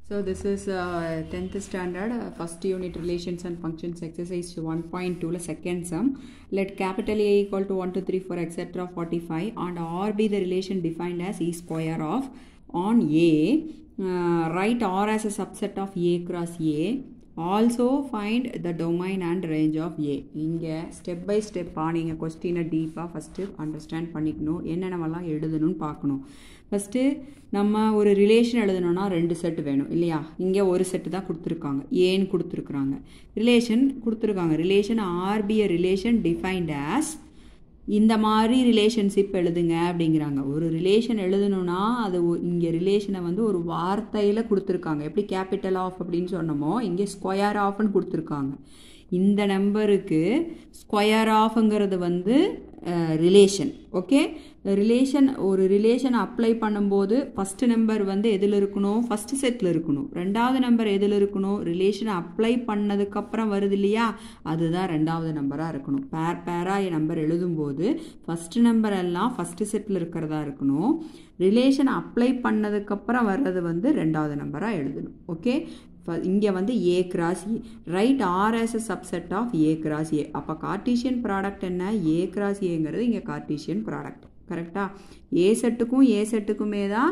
So this is uh, 10th standard uh, first unit relations and functions exercise 1.2 la second sum let capital A equal to 1 2 3 4 etc 45 and R be the relation defined as E square of on A uh, write R as a subset of A cross A also find the domain and range of A இங்கே step by ஸ்டெப்பாக நீங்கள் கொஸ்டினை டீப்பாக first understand பண்ணிக்கணும் என்னென்னவெல்லாம் எழுதணும்னு பார்க்கணும் first நம்ம ஒரு ரிலேஷன் எழுதணும்னா ரெண்டு செட்டு வேணும் இல்லையா இங்கே ஒரு செட்டு தான் கொடுத்துருக்காங்க ஏன்னு கொடுத்துருக்குறாங்க ரிலேஷன் கொடுத்துருக்காங்க ரிலேஷன் ஆர்பிய ரிலேஷன் டிஃபைன்ட் ஆஸ் இந்த மாதிரி ரிலேஷன்ஷிப் எழுதுங்க அப்படிங்கிறாங்க ஒரு ரிலேஷன் எழுதணும்னா அது இங்கே ரிலேஷனை வந்து ஒரு வார்த்தையில் கொடுத்துருக்காங்க எப்படி கேபிட்டல் ஆஃப் அப்படின்னு சொன்னோமோ இங்கே ஸ்கொயர் ஆஃப்னு கொடுத்துருக்காங்க இந்த நம்பருக்கு ஸ்கொயர் ஆஃப்ங்கிறது வந்து ரிலேஷன் ஓகே ரிலேஷன் ஒரு ரிலேஷன் அப்ளை பண்ணும்போது ஃபஸ்ட்டு நம்பர் வந்து எதில் இருக்கணும் ஃபஸ்ட்டு செட்டில் இருக்கணும் ரெண்டாவது நம்பர் எதில் இருக்கணும் ரிலேஷனை அப்ளை பண்ணதுக்கப்புறம் வருது இல்லையா அதுதான் ரெண்டாவது நம்பராக இருக்கணும் பேர் பேராக நம்பர் எழுதும்போது ஃபஸ்ட்டு நம்பர் எல்லாம் ஃபஸ்ட்டு செட்டில் இருக்கிறதா இருக்கணும் ரிலேஷன் அப்ளை பண்ணதுக்கப்புறம் வர்றது வந்து ரெண்டாவது நம்பராக எழுதணும் ஓகே இங்கே வந்து A cross A right R as a subset of A cross A அப்போ கார்டீஷியன் ப்ராடக்ட் என்ன ஏ கிராஸ் ஏங்கிறது இங்கே கார்டீஷியன் ப்ராடக்ட் கரெக்டாக ஏ செட்டுக்கும் ஏ செட்டுக்குமே தான்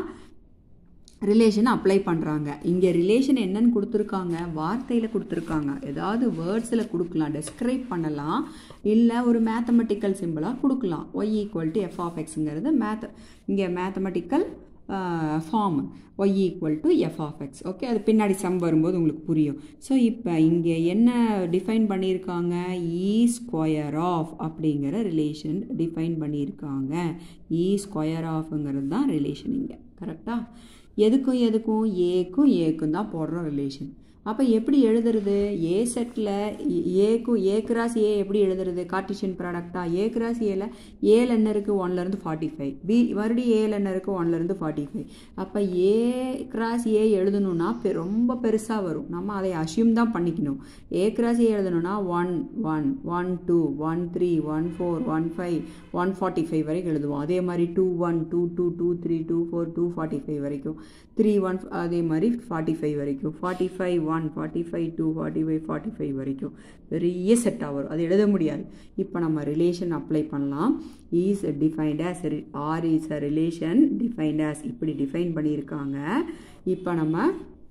ரிலேஷன் அப்ளை பண்ணுறாங்க இங்கே ரிலேஷன் என்னன்னு கொடுத்துருக்காங்க வார்த்தையில் கொடுத்துருக்காங்க ஏதாவது வேர்ட்ஸில் கொடுக்கலாம் டெஸ்கிரைப் பண்ணலாம் இல்லை ஒரு மேத்தமெட்டிக்கல் சிம்பிளாக கொடுக்கலாம் Y equal to F of எக்ஸுங்கிறது மேத் இங்கே mathematical form Y equal to F of X okay அது பின்னாடி சம் வரும்போது உங்களுக்கு புரியும் ஸோ இப்போ இங்கே என்ன டிஃபைன் பண்ணியிருக்காங்க இ ஸ்கொயர் ஆஃப் அப்படிங்கிற ரிலேஷன் டிஃபைன் பண்ணியிருக்காங்க இ ஸ்கொயர் ஆஃப்ங்கிறது தான் ரிலேஷன் இங்கே கரெக்டாக எதுக்கும் எதுக்கும் ஏக்கும் ஏக்கும் தான் போடுறோம் ரிலேஷன் அப்போ எப்படி எழுதுறது ஏ செட்டில் ஏக்கும் ஏ கிராஸ் ஏ எப்படி எழுதுறது கார்டிஷியன் ப்ராடக்டா ஏ கிராஸ் ஏல ஏல என்ன இருக்குது ஒன்லேருந்து ஃபார்ட்டி ஃபைவ் பி மறுபடியும் ஏல என்ன இருக்குது ஒன்லேருந்து ஃபார்ட்டி ஃபைவ் அப்போ ஏ கிராஸ் ஏ எழுதணும்னா பெ ரொம்ப பெருசாக வரும் நம்ம அதை அசியூம் தான் பண்ணிக்கணும் ஏ கிராஸ் ஏ எழுதணும்னா one one one two one three one four one five one forty five வரைக்கும் எழுதுவோம் அதே மாதிரி two one two two two three two four two forty five வரைக்கும் த்ரீ ஒன் அதே மாதிரி ஃபார்ட்டி ஃபைவ் வரைக்கும் forty five one forty five two forty five forty five வரைக்கும் பெரிய செட்டாக வரும் அது எழுத முடியாது இப்போ நம்ம ரிலேஷன் அப்ளை பண்ணலாம் is defined as R is a relation defined as இப்படி டிஃபைன் பண்ணியிருக்காங்க இப்போ நம்ம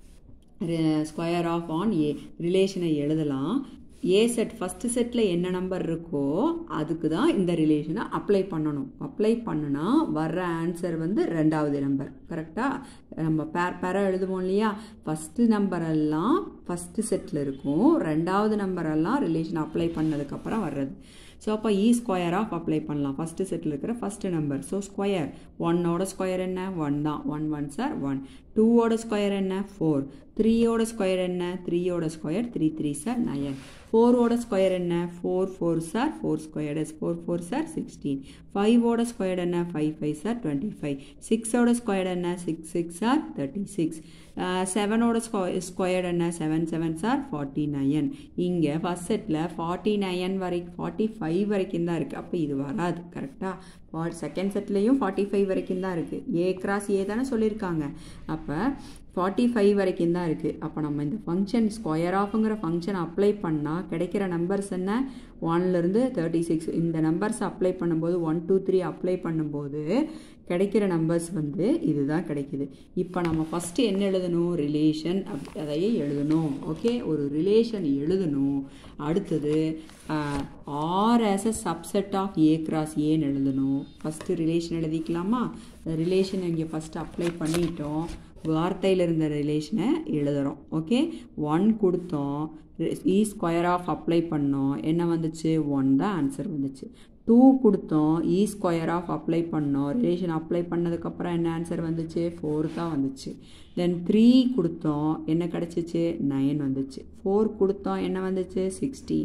ஸ்கொயர் ஆஃப் ஆன் ஏ ரிலேஷனை எழுதலாம் ஏ செட் ஃபஸ்ட்டு செட்டில் என்ன நம்பர் இருக்கோ அதுக்கு தான் இந்த ரிலேஷனை அப்ளை பண்ணணும் அப்ளை பண்ணுனா வர்ற ஆன்சர் வந்து ரெண்டாவது நம்பர் கரெக்டாக நம்ம பேர் பேராக எழுதுவோம் இல்லையா ஃபஸ்ட்டு நம்பரெல்லாம் ஃபஸ்ட்டு செட்டில் இருக்கும் ரெண்டாவது நம்பரெல்லாம் ரிலேஷன் அப்ளை பண்ணதுக்கப்புறம் வர்றது ஸோ அப்போ இ ஸ்கொயர் ஆஃப் அப்ளை பண்ணலாம் ஃபஸ்ட்டு செட்டில் இருக்கிற ஃபஸ்ட்டு நம்பர் ஸோ ஸ்கொயர் ஒன்னோட ஸ்கொயர் என்ன ஒன் தான் ஒன் ஒன் சார் ஒன் டூவோட ஸ்கொயர் என்ன ஃபோர் த்ரீயோட ஸ்கொயர் என்ன த்ரீயோட square three three star nine ஃபோரோட ஸ்கொயர் என்ன four four star four square is four four star sixteen ஃபைவோட ஸ்கொயர் என்ன five five star twenty five சிக்ஸோட ஸ்கொயர் என்ன six six star thirty six செவனோட ஸ்கொ ஸ்கொயர் என்ன seven seven star forty nine இங்கே ஃபஸ்ட் செட்டில் ஃபார்ட்டி நயன் வரைக்கும் ஃபார்ட்டி ஃபைவ் வரைக்கும் தான் இருக்குது அப்போ இது வராது கரெக்டாக செகண்ட் செட்லேயும் ஃபார்ட்டி ஃபைவ் வரைக்கும் தான் இருக்குது ஏ கிராஸ் ஏ தானே சொல்லியிருக்காங்க அப்போ ஃபார்ட்டி ஃபைவ் வரைக்கும் தான் இருக்குது அப்போ நம்ம இந்த ஃபங்க்ஷன் ஸ்கொயர் ஆஃப்ங்கிற ஃபங்க்ஷன் அப்ளை பண்ணால் கிடைக்கிற நம்பர்ஸ் என்ன ஒன்லேருந்து தேர்ட்டி சிக்ஸ் இந்த நம்பர்ஸ் அப்ளை பண்ணும்போது ஒன் டூ த்ரீ அப்ளை பண்ணும்போது கிடைக்கிற நம்பர்ஸ் வந்து இதுதான் கிடைக்குது இப்போ நம்ம ஃபஸ்ட்டு என்ன எழுதணும் ரிலேஷன் அப் அதையே எழுதணும் ஓகே ஒரு ரிலேஷன் எழுதணும் அடுத்தது R as a subset of A cross ஏன்னு எழுதணும் ஃபஸ்ட்டு ரிலேஷன் எழுதிக்கலாமா ரிலேஷன் இங்கே ஃபஸ்ட்டு அப்ளை பண்ணிட்டோம் வார்த்தையில் இருந்த ரிலேஷனை எழுதுகிறோம் ஓகே ஒன் கொடுத்தோம் இ ஸ்கொயர் ஆஃப் அப்ளை பண்ணோம் என்ன வந்துச்சு ஒன் தான் ஆன்சர் வந்துச்சு டூ கொடுத்தோம் இ ஸ்கொயர் ஆஃப் அப்ளை பண்ணோம் ரிலேஷன் அப்ளை பண்ணதுக்கப்புறம் என்ன ஆன்சர் வந்துச்சு ஃபோர் தான் வந்துச்சு தென் த்ரீ கொடுத்தோம் என்ன கிடச்சிச்சு நைன் வந்துச்சு ஃபோர் கொடுத்தோம் என்ன வந்துச்சு சிக்ஸ்டீன்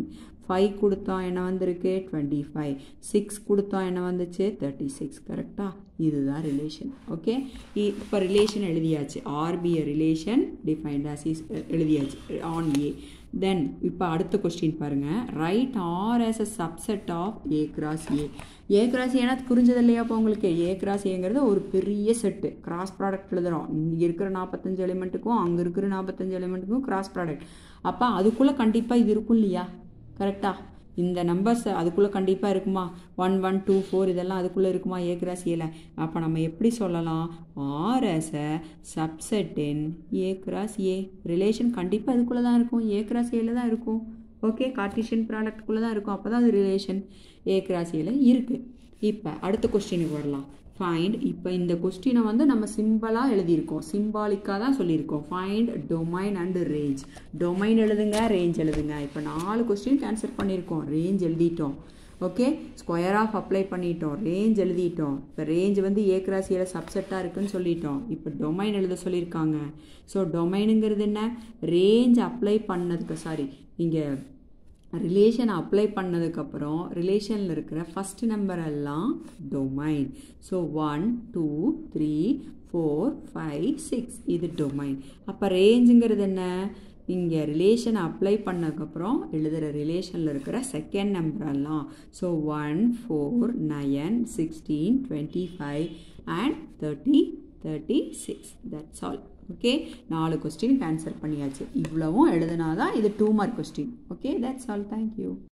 ஃபைவ் கொடுத்தோம் என்ன வந்திருக்கு டுவெண்ட்டி ஃபைவ் சிக்ஸ் கொடுத்தோம் என்ன வந்துச்சு தேர்ட்டி சிக்ஸ் கரெக்டாக இதுதான் ரிலேஷன் ஓகே இப்போ ரிலேஷன் எழுதியாச்சு ஆர்பிய ரிலேஷன் டிஃபைன்ட் ஆஸ் இஸ் எழுதியாச்சு ஆன் ஏ தென் இப்போ அடுத்த கொஸ்டின் பாருங்கள் right R as a subset of A cross A A cross ஏன்னா புரிஞ்சது இல்லையா இப்போ உங்களுக்கு ஏ கிராஸ் ஏங்கிறது ஒரு பெரிய செட்டு கிராஸ் ப்ராடக்ட் எழுதுகிறோம் இங்கே இருக்கிற நாற்பத்தஞ்சு எலிமெண்ட்டுக்கும் அங்கே இருக்கிற நாற்பத்தஞ்சு எலிமெண்ட்டுக்கும் கிராஸ் ப்ராடக்ட் அப்போ அதுக்குள்ளே கண்டிப்பாக இது இருக்கும் இல்லையா கரெக்டாக இந்த நம்பர்ஸ் அதுக்குள்ளே கண்டிப்பாக இருக்குமா ஒன் ஒன் டூ ஃபோர் இதெல்லாம் அதுக்குள்ளே இருக்குமா ஏ கிராஸ் ஏல அப்போ நம்ம எப்படி சொல்லலாம் R as a subset in A cross A relation கண்டிப்பாக அதுக்குள்ளே தான் இருக்கும் ஏ கிராஸ் ஏல தான் இருக்கும் ஓகே கார்டிஷியன் ப்ராடக்ட்குள்ளே தான் இருக்கும் அப்போ தான் அது ரிலேஷன் ஏ கிராஸ் ஏல இருக்குது இப்போ அடுத்த கொஸ்டினுக்கு வரலாம் ஃபைண்ட் இப்போ இந்த கொஸ்டினை வந்து நம்ம சிம்பிளாக எழுதியிருக்கோம் சிம்பாலிக்காக தான் சொல்லியிருக்கோம் find domain and range domain எழுதுங்க ரேஞ்ச் எழுதுங்க இப்போ நாலு கொஸ்டின் ஆன்சர் பண்ணியிருக்கோம் ரேஞ்ச் எழுதிட்டோம் ஓகே ஸ்கொயர் ஆஃப் அப்ளை பண்ணிட்டோம் ரேஞ்ச் எழுதிட்டோம் இப்போ ரேஞ்ச் வந்து ஏ கிராஸ் ஏல சப்செட்டாக இருக்குன்னு சொல்லிட்டோம் இப்போ டொமைன் எழுத சொல்லியிருக்காங்க ஸோ டொமைனுங்கிறது என்ன ரேஞ்ச் அப்ளை பண்ணதுக்கு சாரி இங்கே ரிலேஷன் அப்ளை பண்ணதுக்கப்புறம் ரிலேஷனில் இருக்கிற ஃபஸ்ட் நம்பர் எல்லாம் domain so one two three four five six இது டொமைன் அப்போ ரேஞ்சுங்கிறது என்ன இங்கே ரிலேஷன் அப்ளை பண்ணதுக்கப்புறம் எழுதுகிற ரிலேஷனில் இருக்கிற செகண்ட் நம்பர் எல்லாம் so one four nine sixteen twenty five and thirty thirty six that's all okay நாலு கொஸ்டினுக்கு ஆன்சர் பண்ணியாச்சு இவ்வளவும் எழுதுனாதான் இது two mark question okay that's all thank you